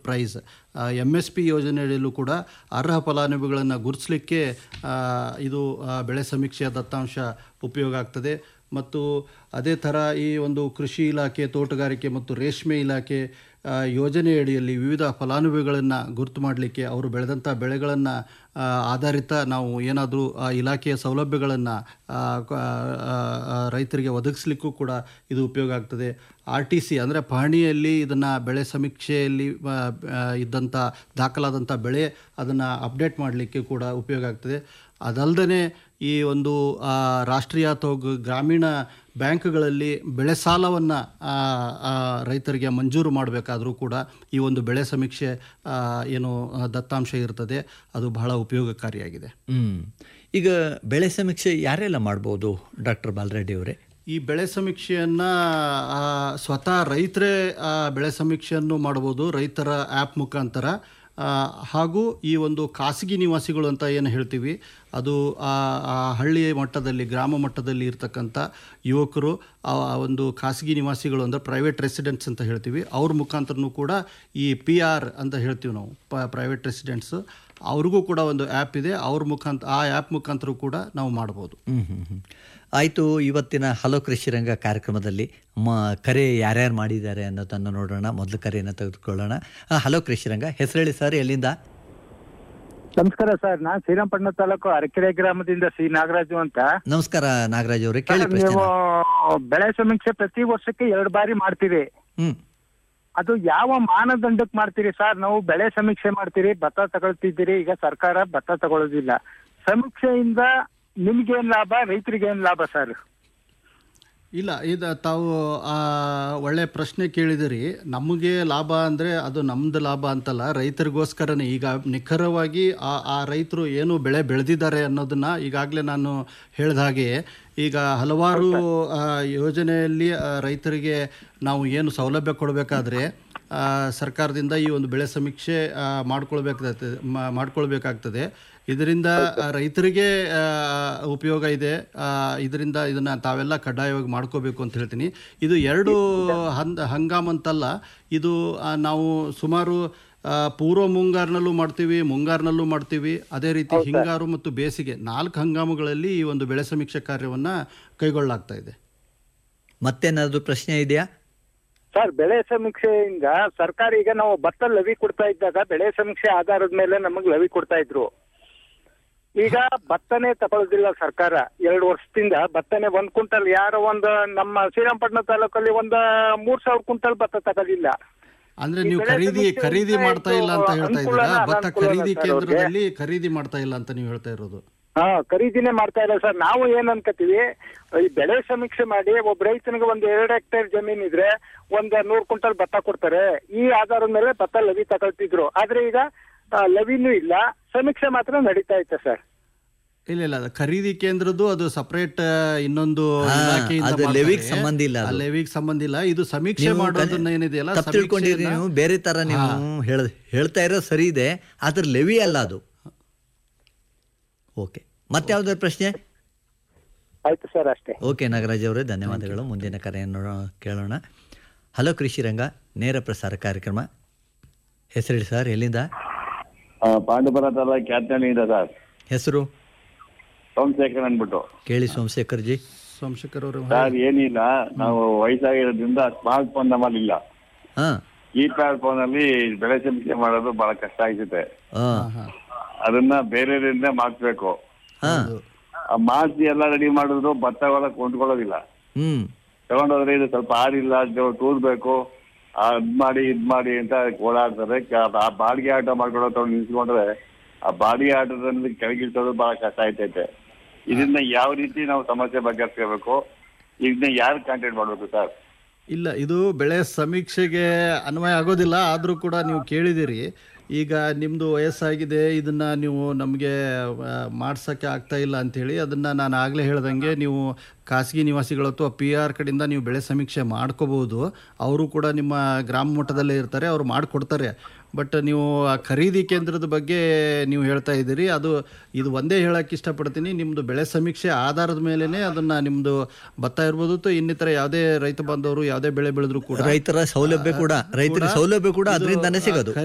Price M S P ಯೋಜನೆಯಲ್ಲೂ ಕೂಡ ಅರ್ಹ ಫಲಾನುಭವಿಗಳನ್ನು ಗುರುತಿಸಲಿಕ್ಕೆ ಇದು ಆ, ಬೆಳೆ ಸಮೀಕ್ಷೆಯ ದತ್ತಾಂಶ ಉಪಯೋಗ ಆಗ್ತದೆ ಮತ್ತು ಅದೇ ಥರ ಈ ಒಂದು ಕೃಷಿ ಇಲಾಖೆ ತೋಟಗಾರಿಕೆ ಮತ್ತು ರೇಷ್ಮೆ ಇಲಾಖೆ ಆ, ಯೋಜನೆಯಡಿಯಲ್ಲಿ ವಿವಿಧ ಫಲಾನುಭವಿಗಳನ್ನು ಗುರುತು ಮಾಡಲಿಕ್ಕೆ ಅವರು ಬೆಳೆದಂಥ ಬೆಳೆಗಳನ್ನು ಆಧಾರಿತ ನಾವು ಏನಾದರೂ ಆ ಇಲಾಖೆಯ ಸೌಲಭ್ಯಗಳನ್ನು ರೈತರಿಗೆ ಒದಗಿಸ್ಲಿಕ್ಕೂ ಕೂಡ ಇದು ಉಪಯೋಗ ಆಗ್ತದೆ ಆರ್ ಟಿ ಸಿ ಅಂದರೆ ಪಹಣಿಯಲ್ಲಿ ಇದನ್ನು ಬೆಳೆ ಸಮೀಕ್ಷೆಯಲ್ಲಿ ಆ, ಆ, ಇದ್ದಂಥ ದಾಖಲಾದಂಥ ಬೆಳೆ ಅದನ್ನು ಅಪ್ಡೇಟ್ ಮಾಡಲಿಕ್ಕೆ ಕೂಡ ಉಪಯೋಗ ಆಗ್ತದೆ ಅದಲ್ಲದೆ ಈ ಒಂದು ಆ, ರಾಷ್ಟ್ರೀಯ ಅಥವಾ ಗ- ಗ್ರಾಮೀಣ ಬ್ಯಾಂಕ್ಗಳಲ್ಲಿ ಬೆಳೆ ಸಾಲವನ್ನು ರೈತರಿಗೆ ಮಂಜೂರು ಮಾಡಬೇಕಾದ್ರೂ ಕೂಡ ಈ ಒಂದು ಬೆಳೆ ಸಮೀಕ್ಷೆ ಆ, ಏನು ಆ, ದತ್ತಾಂಶ ಇರ್ತದೆ ಅದು ಬಹಳ ಉಪಯೋಗಕಾರಿಯಾಗಿದೆ ಹ್ಮ್ ಈಗ ಬೆಳೆ ಸಮೀಕ್ಷೆ ಯಾರೆಲ್ಲ ಮಾಡ್ಬೋದು ಡಾಕ್ಟರ್ ಬಾಲರೆಡ್ಡಿ ಅವರೇ ಈ ಬೆಳೆ ಸಮೀಕ್ಷೆಯನ್ನು ಸ್ವತಃ ರೈತರೇ ಆ, ಬೆಳೆ ಸಮೀಕ್ಷೆಯನ್ನು ಮಾಡ್ಬೋದು ರೈತರ ಆ್ಯಪ್ ಮುಖಾಂತರ ಆ, ಹಾಗೂ ಈ ಒಂದು ಖಾಸಗಿ ನಿವಾಸಿಗಳು ಅಂತ ಏನು ಹೇಳ್ತೀವಿ ಅದು ಆ ಆ ಹಳ್ಳಿ ಮಟ್ಟದಲ್ಲಿ ಗ್ರಾಮ ಮಟ್ಟದಲ್ಲಿ ಇರ್ತಕ್ಕಂಥ ಯುವಕರು ಆ ಆ ಒಂದು ಖಾಸಗಿ ನಿವಾಸಿಗಳು ಅಂದರೆ ಪ್ರೈವೇಟ್ ರೆಸಿಡೆಂಟ್ಸ್ ಅಂತ ಹೇಳ್ತೀವಿ ಅವ್ರ ಮುಖಾಂತರನೂ ಕೂಡ ಈ ಪಿ ಆರ್ ಅಂತ ಹೇಳ್ತೀವಿ ನಾವು ಪ ಪ್ರೈವೇಟ್ ರೆಸಿಡೆಂಟ್ಸು ಅವ್ರಿಗೂ ಕೂಡ ಒಂದು ಆ್ಯಪ್ ಇದೆ ಅವ್ರ ಮುಖಾಂತರ ಆ ಆ್ಯಪ್ ಮುಖಾಂತರ ಕೂಡ ನಾವು ಮಾಡ್ಬೋದು ಹ್ಮ್ ಹ್ಮ್ ಹ್ಮ್ ಆಯಿತು ಇವತ್ತಿನ ಹಲೋ ಕೃಷಿ ರಂಗ ಕಾರ್ಯಕ್ರಮದಲ್ಲಿ ಮ ಕರೆ ಯಾರ್ಯಾರು ಮಾಡಿದ್ದಾರೆ ಅನ್ನೋದನ್ನು ನೋಡೋಣ ಮೊದಲು ಕರೆಯನ್ನು ತೆಗೆದುಕೊಳ್ಳೋಣ ಆ, ಹಲೋ ಕೃಷಿ ರಂಗ ಹೆಸರು ಹೇಳಿ ಸರ್ ಎಲ್ಲಿಂದ ನಮಸ್ಕಾರ ಸರ್ ನಾನ್ ಶ್ರೀರಂಗಪಟ್ಟಣ ತಾಲೂಕು ಅರಕೆರೆ ಗ್ರಾಮದಿಂದ ಸಿ ನಾಗರಾಜು ಅಂತ ನಮಸ್ಕಾರ ನಾಗರಾಜ್ ಅವರೇ ಕೇಳಿ ಸರ್, ಪ್ರಶ್ನೆ ನೀವು ಬೆಳೆ ಸಮೀಕ್ಷೆ ಪ್ರತಿ ವರ್ಷಕ್ಕೆ ಎರಡು ಬಾರಿ ಮಾಡ್ತೀರಿ ಹ್ಮ್ ಅದು ಯಾವ ಮಾನದಂಡಕ್ಕೆ ಮಾಡ್ತೀರಿ ಸರ್ ನಾವು ಬೆಳೆ ಸಮೀಕ್ಷೆ ಮಾಡ್ತೀರಿ ಭತ್ತ ತಗೊಳ್ತಿದ್ದೀರಿ ಈಗ ಸರ್ಕಾರ ಭತ್ತ ತಗೊಳ್ಳೋದಿಲ್ಲ ಸಮೀಕ್ಷೆಯಿಂದ ನಿಮ್ಗೇನ್ ಲಾಭ ರೈತರಿಗೇನ್ ಲಾಭ ಸರ್ ಇಲ್ಲ ಇದು ತಾವು ಆ, ಒಳ್ಳೆ ಪ್ರಶ್ನೆ ಕೇಳಿದಿರಿ ನಮಗೆ ಲಾಭ ಅಂದರೆ ಅದು ನಮ್ಮದು ಲಾಭ ಅಂತಲ್ಲ ರೈತರಿಗೋಸ್ಕರನೇ ಈಗ ನಿಖರವಾಗಿ ಆ ಆ ರೈತರು ಏನು ಬೆಳೆ ಬೆಳೆದಿದ್ದಾರೆ ಅನ್ನೋದನ್ನು ಈಗಾಗಲೇ ನಾನು ಹೇಳಿದ ಹಾಗೆ ಈಗ ಹಲವಾರು ಆ, ಯೋಜನೆಯಲ್ಲಿ ಆ, ರೈತರಿಗೆ ನಾವು ಏನು ಸೌಲಭ್ಯ ಕೊಡಬೇಕಾದ್ರೆ ಆ, ಸರ್ಕಾರದಿಂದ ಈ ಒಂದು ಬೆಳೆ ಸಮೀಕ್ಷೆ ಆ, ಮಾಡ್ಕೊಳ್ಬೇಕಾಗ್ತದೆ ಮಾ- ಮಾಡ್ಕೊಳ್ಬೇಕಾಗ್ತದೆ ಇದರಿಂದ ಆ, ರೈತರಿಗೆ ಆ, ಉಪಯೋಗ ಇದೆ ಆ, ಇದರಿಂದ ಇದನ್ನು ತಾವೆಲ್ಲ ಕಡ್ಡಾಯವಾಗಿ ಮಾಡ್ಕೋಬೇಕು ಅಂತ ಹೇಳ್ತೀನಿ ಇದು ಎರಡು ಹಂದ ಹಂಗಾಮ್ ಅಂತಲ್ಲ ಇದು ಆ, ನಾವು ಸುಮಾರು ಆ, ಪೂರ್ವ ಮುಂಗಾರಿನಲ್ಲೂ ಮಾಡ್ತೀವಿ ಮುಂಗಾರಿನಲ್ಲೂ ಮಾಡ್ತೀವಿ ಅದೇ ರೀತಿ ಹಿಂಗಾರು ಮತ್ತು ಬೇಸಿಗೆ ನಾಲ್ಕು ಹಂಗಾಮುಗಳಲ್ಲಿ ಈ ಒಂದು ಬೆಳೆ ಸಮೀಕ್ಷೆ ಕಾರ್ಯವನ್ನು ಕೈಗೊಳ್ಳಲಾಗ್ತಾ ಇದೆ ಮತ್ತೇನಾದ್ರು ಪ್ರಶ್ನೆ ಇದೆಯಾ ಸರ್ ಬೆಳೆ ಸಮೀಕ್ಷೆಯಿಂದ ಸರ್ಕಾರ ಈಗ ನಾವು ಭತ್ತ ಲವಿ ಕೊಡ್ತಾ ಇದ್ದಾಗ ಬೆಳೆ ಸಮೀಕ್ಷೆ ಆಧಾರದ ಮೇಲೆ ನಮಗೆ ಲವಿ ಕೊಡ್ತಾ ಇದ್ರು ಈಗ ಭತ್ತನೇ ತಗೊಳ್ಳೋದಿಲ್ಲ ಸರ್ಕಾರ ಎರಡು ವರ್ಷದಿಂದ ಭತ್ತನೇ ಒಂದ್ ಕ್ವಿಂಟಲ್ ಯಾರೋ ಒಂದು ನಮ್ಮ ಶ್ರೀರಂಗಪಟ್ಟಣ ತಾಲೂಕಲ್ಲಿ ಒಂದ ಮೂರ್ ಸಾವಿರ ಕ್ವಿಂಟಲ್ ಭತ್ತ ತಗೋದಿಲ್ಲ ಅಂದ್ರೆ ಈ ನೀವು ಬೆಳೆ ಖರೀದಿ ಸಮೀಕ್ಷೆ ಖರೀದಿ ಇಂದ ಮಾಡ್ತಾ ಇಲ್ಲ ಅಂತ ಇದು ಹೇಳ್ತಾ ಇದ್ದೀರಾ ಅನುಕೂಲನಾ, ಭತ್ತ ಅನಾನುಕೂಲನಾ ಖರೀದಿ ಸರ್ ಅವ್ರಿಗೆ? ಕೇಂದ್ರದಲ್ಲಿ ಖರೀದಿ ಮಾಡ್ತಾ ಇಲ್ಲ ಅಂತ ನೀವು ಹೇಳ್ತಾ ಇರೋದು ಹಾ ಖರೀದಿನೇ ಮಾಡ್ತಾ ಇಲ್ಲ ಸರ್ ನಾವು ಏನ್ ಅನ್ಕೋತೀವಿ ಈ ಬೆಳೆ ಸಮೀಕ್ಷೆ ಮಾಡಿ ಒಬ್ಬ ರೈತನಿಗೆ ಒಂದ್ ಎರಡು ಹೆಕ್ಟೇರ್ ಜಮೀನ್ ಇದ್ರೆ ಒಂದ್ ನೂರ್ ಕ್ವಿಂಟಲ್ ಭತ್ತ ಕೊಡ್ತಾರೆ ಈ ಆಧಾರದ ಮೇಲೆ ಭತ್ತ ಲವಿ ತಗೊಳ್ತಿದ್ರು ಆದ್ರೆ ಈಗ ಆ, ಲವಿನೂ ಇಲ್ಲ ಸಮೀಕ್ಷೆ ಮಾತ್ರ ನಡೀತಾ ಐತೆ ಸರ್ ಇಲ್ಲ ಇಲ್ಲ ಅದು ಖರೀದಿ ಕೇಂದ್ರದ್ದು ಅದು ಸಪರೇಟ್ ಇನ್ನೊಂದು ಹಾ, ಇಲಾಖೆಯಿಂದ ಅದು ಮಾಡ್ತಾರೆ. ಲೆವಿಗ್ ಸಂಬಂಧ ಇಲ್ಲ ಅದು. ಆ ಲೆವಿಗ್ ಸಂಬಂಧ ಇಲ್ಲ ಇದು ಸಮೀಕ್ಷೆ ನೀವು ಮಾಡೋದನ್ನ ಏನಿದೆಯಲ್ಲ ತಪ್ಪು ತಿಳ್ಕೊಂಡಿರಿ ಸಮೀಕ್ಷೆಯನ್ನ- ನೀವು ಬೇರೆ ತರ ನೀವು ಹೇಳ ಹೇಳ್ತಾ ಇರೋ ಸರಿ ಇದೆ ಆದ್ರೆ ಲೆವಿ ಅಲ್ಲ ಅದು ಓಕೆ ಮತ್ತೆ ಯಾವ್ದಾದ್ರು ಪ್ರಶ್ನೆ ಆಯ್ತು ಸರ್ ಅಷ್ಟೇ ಓಕೆ ನಾಗರಾಜ್ ಅವರೇ ಧನ್ಯವಾದಗಳು ಮುಂದಿನ ಕರೆಯನ್ನು ನೋ- ಕೇಳೋಣ ಹಲೋ ಕೃಷಿ ರಂಗ ನೇರ ಪ್ರಸಾರ ಕಾರ್ಯಕ್ರಮ ಹೆಸರು ಸರ್ ಎಲ್ಲಿಂದ ಆ, ಪಾಂಡುಪುರ ತಾಲೂಕು ಕ್ಯಾತ್ನಳ್ಳಿಯಿಂದ ಸರ್ ಹೆಸರು ಸೋಮಶೇಖರ್ ಅಂದ್ಬಿಟ್ಟು ಕೇಳಿ ಸೋಮಶೇಖರ್ ಜಿ ಸೋಮಶೇಖರ್ ಅವರು ಸರ್ ಏನಿಲ್ಲ ನಾವು ವಯಸ್ಸಾಗಿರೋದ್ರಿಂದ ಸ್ಮಾರ್ಟ್ ಫೋನ್ ನಮ್ಮಲ್ಲಿ ಇಲ್ಲ ಹಾ ಕೀಪ್ಯಾಡ್ ಫೋನ್ ಅಲ್ಲಿ ಬೆಳೆ ಸಮೀಕ್ಷೆ ಮಾಡೋದು ಬಹಳ ಕಷ್ಟ ಆಗುತ್ತೆ ಹಾ ಅದನ್ನ ಬೇರೆಯವರಿಂದ ಮಾಡಿಸ್ಬೇಕು ಹಾ ಆ ಮಾಡಿಸಿ ಎಲ್ಲ ರೆಡಿ ಮಾಡಿದ್ರು ಭತ್ತ ಹೊಲ ಕೊಂಡ್ಕೊಳ್ಳೋದಿಲ್ಲ ಹ್ಮ್ ತಗೊಂಡೋದ್ರೆ ಇದು ಸ್ವಲ್ಪ ಆರಿಲ್ಲ ತೂರ್ಬೇಕು ಅದ್ ಮಾಡಿ ಇದ್ ಮಾಡಿ ಅಂತ ಓಡಾಡ್ತಾರೆ ಕ- ಆ ಬಾಡಿಗೆ ಆಟ ಮಾಡ್ಕೊಳ್ಳೋ ತಗೊಂಡು ನಿಲ್ಸ್ಕೊಂಡ್ರೆ ಆ ಬಾಡಿಗೆ ಆಟದಲ್ಲಿ ಕೆಳಗಿಳಿಸೋದು ಬಹಳ ಕಷ್ಟ ಆಯ್ತೈತೆ ಇದನ್ನ ಯಾವ ರೀತಿ ನಾವು ಸಮಸ್ಯೆ ಬಗೆಹರಿಸ್ಕೋಬೇಕು ಇದನ್ನ ಯಾರು ಕಾಂಟ್ಯಾಕ್ಟ್ ಮಾಡ್ಬೇಕು ಸರ್ ಇಲ್ಲ ಇದು ಬೆಳೆ ಸಮೀಕ್ಷೆಗೆ ಅನ್ವಯ ಆಗೋದಿಲ್ಲ ಆದರೂ ಕೂಡ ನೀವು ಕೇಳಿದಿರಿ ಈಗ ನಿಮ್ಮದು ವಯಸ್ಸಾಗಿದೆ ಇದನ್ನು ನೀವು ನಮಗೆ ಮಾಡ್ಸೋಕ್ಕೆ ಆಗ್ತಾ ಇಲ್ಲ ಅಂಥೇಳಿ ಅದನ್ನು ನಾನು ಆಗಲೇ ಹೇಳ್ದಂಗೆ ನೀವು ಖಾಸಗಿ ನಿವಾಸಿಗಳು ಅಥವಾ ಪಿ ಆರ್ ಕಡೆಯಿಂದ ನೀವು ಬೆಳೆ ಸಮೀಕ್ಷೆ ಮಾಡ್ಕೋಬೋದು ಅವರು ಕೂಡ ನಿಮ್ಮ ಗ್ರಾಮ ಮಟ್ಟದಲ್ಲೇ ಇರ್ತಾರೆ ಅವರು ಮಾಡಿಕೊಡ್ತಾರೆ ಬಟ್ ನೀವು ಆ ಖರೀದಿ ಕೇಂದ್ರದ ಬಗ್ಗೆ ನೀವು ಹೇಳ್ತಾ ಇದ್ದೀರಿ ಅದು ಇದು ಒಂದೇ ಹೇಳಕ್ಕೆ ಇಷ್ಟಪಡ್ತೀನಿ ನಿಮ್ಮದು ಬೆಳೆ ಸಮೀಕ್ಷೆ ಆಧಾರದ ಮೇಲೇ ಅದನ್ನು ನಿಮ್ಮದು ಭತ್ತ ಇರ್ಬೋದು ಅಥವಾ ಇನ್ನಿತರ ಯಾವುದೇ ರೈತ ಬಾಂಧವರು ಯಾವುದೇ ಬೆಳೆ ಬೆಳೆದ್ರು ಕೂಡ ರೈತರ ಸೌಲಭ್ಯ ಕೂಡ ರೈತರಿಗೆ ಸೌಲಭ್ಯ ಕೂಡ ಅದರಿಂದಾನೇ ಸಿಗೋದು